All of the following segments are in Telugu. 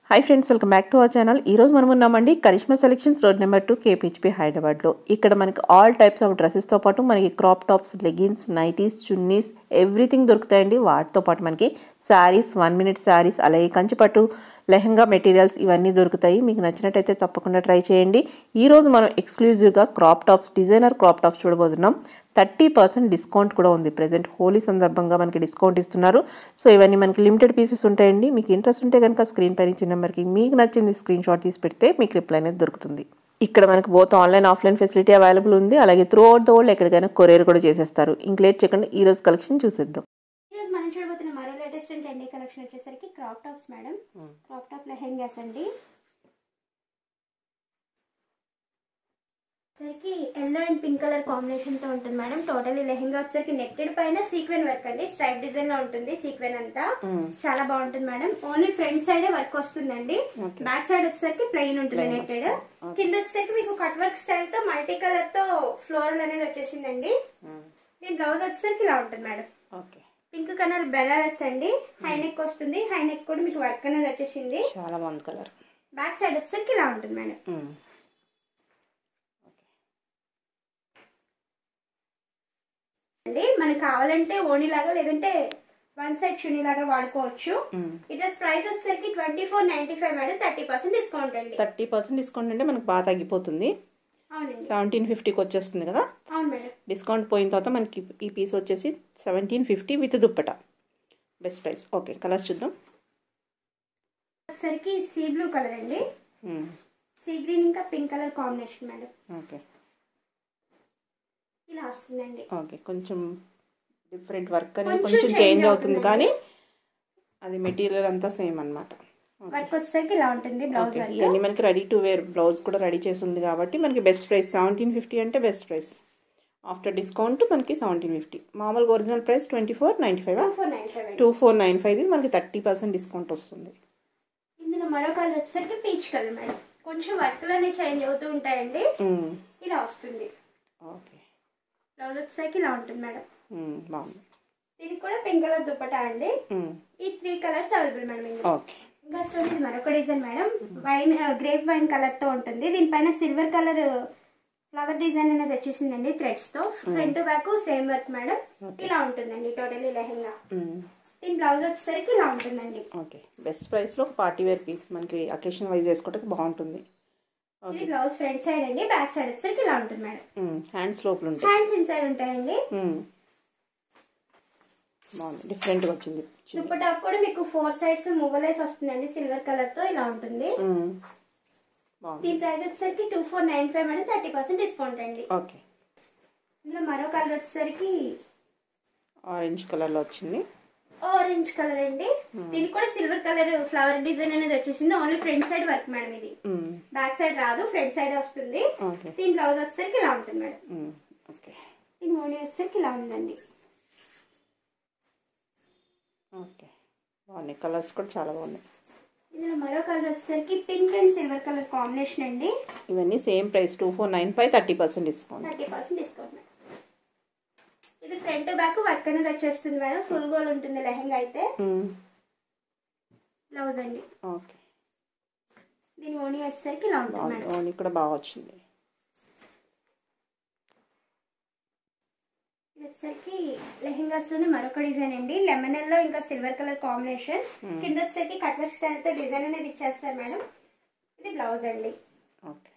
Hi friends welcome back to our channel ఈరోజు మనం ఉన్నామండి Karishma selections road number two KPHB హైదరాబాద్లో ఇక్కడ మనకి ఆల్ టైప్స్ ఆఫ్ డ్రెస్సెస్తో పాటు మనకి crop tops leggings nighties chunnis everything దొరుకుతాయండి వాటితో పాటు మనకి శారీస్ వన్ మినిట్ శారీస్ అలాగే కంచిపట్టు లెహంగా మెటీరియల్స్ ఇవన్నీ దొరుకుతాయి మీకు నచ్చినట్టయితే తప్పకుండా ట్రై చేయండి ఈరోజు మనం ఎక్స్క్లూజివ్గా crop tops designer crop tops చూడబోతున్నాం థర్టీ పర్సెంట్ డిస్కౌంట్ కూడా ఉంది ప్రజెంట్ హోలీ సందర్భంగా మనకి డిస్కౌంట్ ఇస్తున్నారు సో ఇవన్నీ మనకి లిమిటెడ్ పీసెస్ ఉంటాయండి మీకు ఇంట్రెస్ట్ ఉంటే కనుక స్క్రీన్ పైన ఇచ్చిన నెంబర్కి మీకు నచ్చింది స్క్రీన్ షాట్ తీసి పెడితే మీకు రిప్లై అనేది దొరుకుతుంది ఇక్కడ మనకి both online offline facility available ఉంది అలాగే త్రూ అవుట్ ద వరల్డ్ ఎక్కడికైనా కొరియర్ కూడా చేసేస్తారు ఇంక లేట్ చేయకుండా ఈ రోజు కలెక్షన్ చూసేద్దాం ఈరోజు మనం చూడబోతున్న మరో లేటెస్ట్ అండ్ ట్రెండీ కలెక్షన్ వచ్చేసరికి crop tops madam crop top lehengas అండి సరికి yellow and pink colour combination తో ఉంటుంది మేడం టోటల్ లెహెంగా వచ్చేసరికి నెట్టెడ్ పైన సీక్వెన్ వర్క్ అండి స్ట్రైప్ డిజైన్ లో ఉంటుంది సీక్వెన్ అంతా చాలా బాగుంటుంది madam only front side work వస్తుందండి బ్యాక్ సైడ్ వచ్చేసరికి ప్లెయిన్ ఉంటుంది నెట్టెడ్ కింద వచ్చేసరికి మీకు కట్ వర్క్ స్టైల్ తో మల్టీ కలర్ తో ఫ్లోరల్ అనేది వచ్చేసిందండి దీని బ్లౌజ్ వచ్చేసరికి ఇలా ఉంటుంది madam okay pink colour Banaras అండి హై నెక్ వస్తుంది హై నెక్ కూడా మీకు వర్క్ అనేది వచ్చేసింది చాలా బాగుంది కలర్ బ్యాక్ సైడ్ వచ్చేసరికి ఇలా ఉంటుంది మేడం అండి మనకి కావాలంటే ఓణి లాగా లేదంటే వన్ సైడ్ చునీ లాగా వాడుకోవచ్చు ఈ డ్రెస్ ప్రైస్ వచ్చేసరికి twenty four ninety five madam thirty percent discount అండి థర్టీ పర్సెంట్ డిస్కౌంట్ అంటే మనకు బాగా తగ్గిపోతుంది అవునండి సెవెంటీన్ ఫిఫ్టీకి వచ్చేస్తుంది కదా అవును మేడం డిస్కౌంట్ పోయిన తర్వాత మనకి ఈ పీస్ వచ్చేసి సెవెంటీన్ ఫిఫ్టీ విత్ దుప్పట బెస్ట్ ప్రైస్ ఓకే కలర్స్ చూద్దాం వచ్చేసరికి సీ బ్లూ కలర్ అండి సీ గ్రీన్ ఇంకా pink colour combination madam okay ఇలా వస్తుందండి ఓకే కొంచెం డిఫరెంట్ వర్క్ అనేది కొంచెం కొంచెం change చేంజ్ అవుతుంది అవుతుందండి. కానీ అది మెటీరియల్ అంతా సేమ్ అనమాట వర్క్ వచ్చేసరికి ఇలా ఉంటుంది బ్లౌజ్ ఓకే వర్క్ ఇవన్నీ మనకి రెడీ టు వేర్ బ్లౌజ్ కూడా రెడీ చేసి ఉంది కాబట్టి మనకి బెస్ట్ ప్రైస్ సెవెంటీన్ ఫిఫ్టీ అంటే బెస్ట్ ప్రైస్ ఆఫ్టర్ డిస్కౌంట్ మనకి సెవెంటీన్ ఫిఫ్టీ మామూలుగా original price twenty four ninety five two four nine five two four nine five మనకి థర్టీ పర్సెంట్ డిస్కౌంట్ వస్తుంది ఇందులో మరో కలర్ వచ్చేసరికి పీచ్ కలర్ మేడం కొంచెం వర్క్లోనే చేంజ్ అవుతూ ఉంటాయండి మ్మ్. ఇలా వస్తుంది ఓకే బ్లౌజ్ వచ్చేసరికి ఇలా ఉంటుంది మేడం మ్మ్. బాగుంది దీనికి కూడా పింక్ కలర్ దుప్పటా అండి మ్మ్. ఈ త్రీ కలర్స్ అవైలబుల్ మేడం ఇందులో ఓకే ఇంకా అసలు ఇది మరొక design madam wine grape wine colour తో ఉంటుంది దీనిపైన సిల్వర్ కలర్ ఫ్లవర్ డిజైన్ అనేది వచ్చేసిందండి థ్రెడ్స్ తో front back same work madam ఇలా ఉంటుందండి టోటలీ లెహంగా మ్మ్. దీని బ్లౌజ్ వచ్చేసరికి ఇలా ఉంటుందండి ఓకే బెస్ట్ ప్రైస్లో ఒక పార్టీ వేర్ పీస్ మనకి అకేషన్ వైజ్ వేసుకోవడానికి బాగుంటుంది ఇది బ్లౌజ్ ఫ్రంట్ సైడ్ అండి బ్యాక్ సైడ్ వచ్చేసరికి ఇలా ఉంటుంది మేడం మ్మ్. హ్యాండ్స్ లోపల ఉంటాయి హ్యాండ్స్ ఇన్సైడ్ ఉంటాయండి మ్మ్. బాగుంది డిఫరెంట్గా వచ్చింది దుప్పటా కూడా మీకు ఫోర్ సైడ్స్ మువ్వలేసి వస్తుందండి సిల్వర్ కలర్ తో ఇలా ఉంటుంది మ్మ్. బాగుంది దీని ప్రైస్ వచ్చేసరికి two four nine five madam thirty percent discount అండి ఓకే ఇందులో మరో కలర్ వచ్చేసరికి ఆరెంజ్ కలర్లో వచ్చింది ఆరెంజ్ కలర్ అండి దీనికి కూడా సిల్వర్ కలర్ ఫ్లవర్ డిజైన్ అనేది వచ్చేసింది only front side work madam ఇది మ్మ్. బ్యాక్ సైడ్ రాదు ఫ్రంట్ సైడ్ వస్తుంది ఓకే దీని బ్లౌజ్ వచ్చేసరికి ఇలా ఉంటుంది మేడం మ్మ్. ఓకే దీని ఓనీ వచ్చేసరికి ఇలా ఉందండి ఓకే బాగున్నాయి కలర్స్ కూడా చాలా బాగున్నాయి ఇందులో మరో కలర్ వచ్చేసరికి pink and silver colour combination అండి ఇవన్నీ same price two four nine five thirty percent discount thirty percent discount madam ఇది ఫ్రంట్ బ్యాక్ వర్క్ అనేది వచ్చేస్తుంది మేడం ఫుల్ గోల్ ఉంటుంది లెహంగా అయితే బ్లౌజ్ అండి ఓకే దీని ఓనీ వచ్చేసరికి ఇలా ఉంటుంది మేడం బాగుంది కూడా బాగా వచ్చింది ఇది వచ్చేసరికి లెహెంగాస్ లోనే మరొక డిజైన్ అండి లెమన్ లో ఇంకా సిల్వర్ కలర్ కాంబినేషన్ కింద వచ్చేసరికి కట్ వర్క్ స్టైల్ తో డిజైన్ అనేది ఇచ్చేస్తారు మేడం ఇది బ్లౌజ్ అండి ఓకే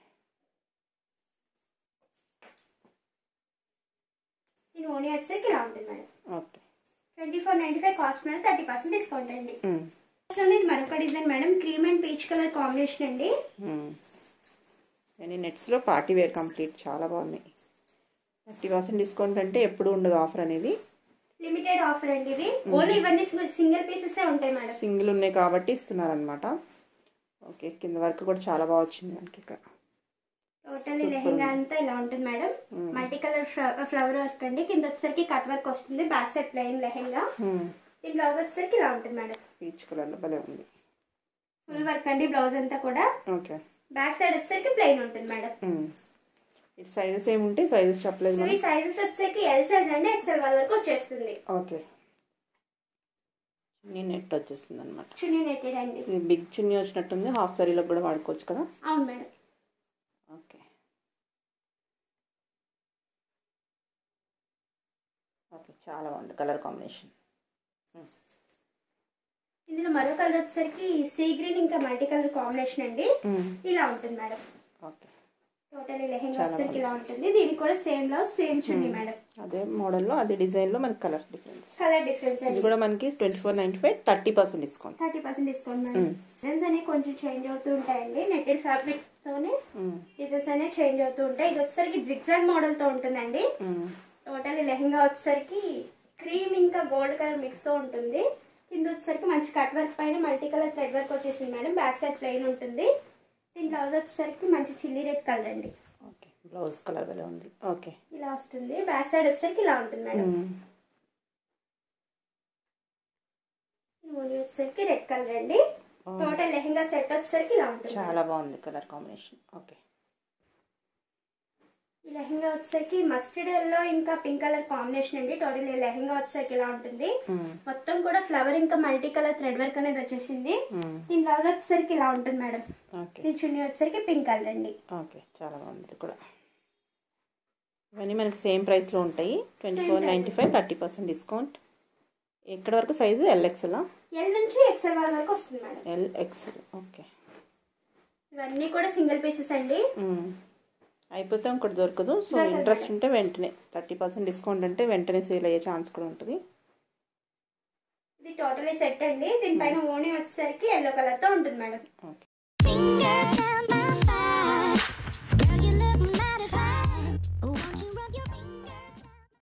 దీని ఓనీ వచ్చేసరికి ఇలా ఉంటుంది madam okay twenty four ninety five cost madam thirty percent discount అండి మ్మ్. లోనే ఇది మరొక design madam cream and peach colour combination అండి మ్మ్. ఇవన్నీ నెట్స్లో పార్టీ వేర్ కంప్లీట్ చాలా బాగున్నాయి థర్టీ పర్సెంట్ డిస్కౌంట్ అంటే ఎప్పుడు ఉండదు ఆఫర్ అనేది లిమిటెడ్ ఆఫర్ అండి ఇది ఓన్లీ ఇవన్నీ సింగిల్ పీసెస్ ఉంటాయి మేడం సింగిల్ ఉన్నాయి కాబట్టి ఇస్తున్నారనమాట ఓకే కింద వర్క్ కూడా చాలా బాగా వచ్చింది మనకి ఇక్కడ టోటల్ లెహెంగా అంతా ఇలా ఉంటుంది madam multi colour flower work అండి కింద వచ్చేసరికి కట్ వర్క్ వస్తుంది బ్యాక్ సైడ్ ప్లెయిన్ లెహెంగా దీని బ్లౌజ్ వచ్చేసరికి ఇలా ఉంటుంది మేడం పీచ్ కలర్లో భలే ఉంది ఫుల్ వర్క్ అండి బ్లౌజ్ అంతా కూడా ఓకే బ్యాక్ సైడ్ వచ్చేసరికి ప్లెయిన్ ఉంటుంది మేడం మ్మ్. ఇటు సైజెస్ ఏముంటాయి సైజెస్ చెప్పలేదు ఇవి మనం సైజెస్ వచ్చేసరికి ఎల్ సైజ్ అండి ఎక్సెల్ వాళ్ళ వరకు వచ్చేస్తుంది ఓకే చున్నీ నెట్ వచ్చేస్తుంది అనమాట చున్నీ నెట్టెడ్ అండి ఇది బిగ్ చున్నీ వచ్చినట్టుంది హాఫ్ సారీలో కూడా వాడుకోవచ్చు కదా అవును మేడం ఓకే ఓకే చాలా బాగుంది కలర్ కాంబినేషన్ ఇందులో మరో కలర్ వచ్చేసరికి సీ గ్రీన్ ఇంకా మల్టీ కలర్ కాంబినేషన్ అండి ఇలా ఉంటుంది మేడం ఓకే టోటల్ లెహెంగా వచ్చేసరికి ఇలా ఉంటుంది దీనికి కూడా సేమ్ లో సేమ్ చున్నీ మేడం అదే మోడల్లో అదే డిజైన్లో మనకి కలర్ డిఫరెన్స్ కలర్ డిఫరెన్స్ ఇది అండి కూడా మనకి twenty four ninety five thirty percent discount thirty percent discount madam designs అనేవి కొంచెం చేంజ్ అవుతూ ఉంటాయండి నెట్టెడ్ ఫ్యాబ్రిక్ తోనే డిజైన్స్ అనేవి చేంజ్ అవుతూ ఉంటాయి ఇది వచ్చేసరికి జిగ్జాగ్ మోడల్ తో ఉంటుందండి టోటల్ లెహెంగా వచ్చేసరికి క్రీమ్ ఇంకా గోల్డ్ కలర్ మిక్స్ తో ఉంటుంది కింద వచ్చేసరికి మంచి కట్ వర్క్ పైన మల్టీ కలర్ థ్రెడ్ వర్క్ వచ్చేసింది మేడం బ్యాక్ సైడ్ ప్లెయిన్ ఉంటుంది దీని బ్లౌజ్ వచ్చేసరికి మంచి చిల్లీ రెడ్ కలర్ అండి ఓకే బ్లౌజ్ కలర్ వల్ల ఉంది ఓకే ఇలా వస్తుంది బ్యాక్ సైడ్ వచ్చేసరికి ఇలా ఉంటుంది మేడం మోని వచ్చేసరికి రెడ్ కలర్ అండి టోటల్ లెహెంగా సెట్ వచ్చేసరికి ఇలా ఉంటుంది చాలా బాగుంది కలర్ కాంబినేషన్ ఓకే ఈ లెహెంగా వచ్చేసరికి మస్టర్డ్ ఎల్లో ఇంకా పింక్ కలర్ కాంబినేషన్ అండి టోటల్ ఈ లెహెంగా వచ్చేసరికి ఇలా ఉంటుంది మొత్తం కూడా ఫ్లవర్ ఇంకా మల్టీ కలర్ థ్రెడ్ వర్క్ అనేది వచ్చేసింది దీని బ్లౌజ్ వచ్చేసరికి ఇలా ఉంటుంది మేడం ఓకే దీని చున్నీ వచ్చేసరికి పింక్ కలర్ అండి ఓకే చాలా బాగుంది ఇది కూడా ఇవన్నీ మనకి సేమ్ ప్రైస్లో ఉంటాయి twenty four ninety five thirty percent discount ఎక్కడ వరకు సైజు ఎల్ఎక్స్లా ఎల్ నుంచి ఎక్సెల్ వాళ్ళ వరకు వస్తుంది మేడం ఎల్ఎక్స్ఎల్ ఓకే ఇవన్నీ కూడా సింగిల్ పీసెస్ అండి అయిపోతే ఇంకోటి దొరకదు సో దొరకదు ఇంట్రెస్ట్ ఉంటే వెంటనే థర్టీ పర్సెంట్ డిస్కౌంట్ అంటే వెంటనే సేల్ అయ్యే ఛాన్స్ కూడా ఉంటుంది ఇది టోటలీ సెట్ అండి దీనిపైన ఓనీ వచ్చేసరికి ఎల్లో కలర్ తో ఉంటుంది madam okay Fingers down my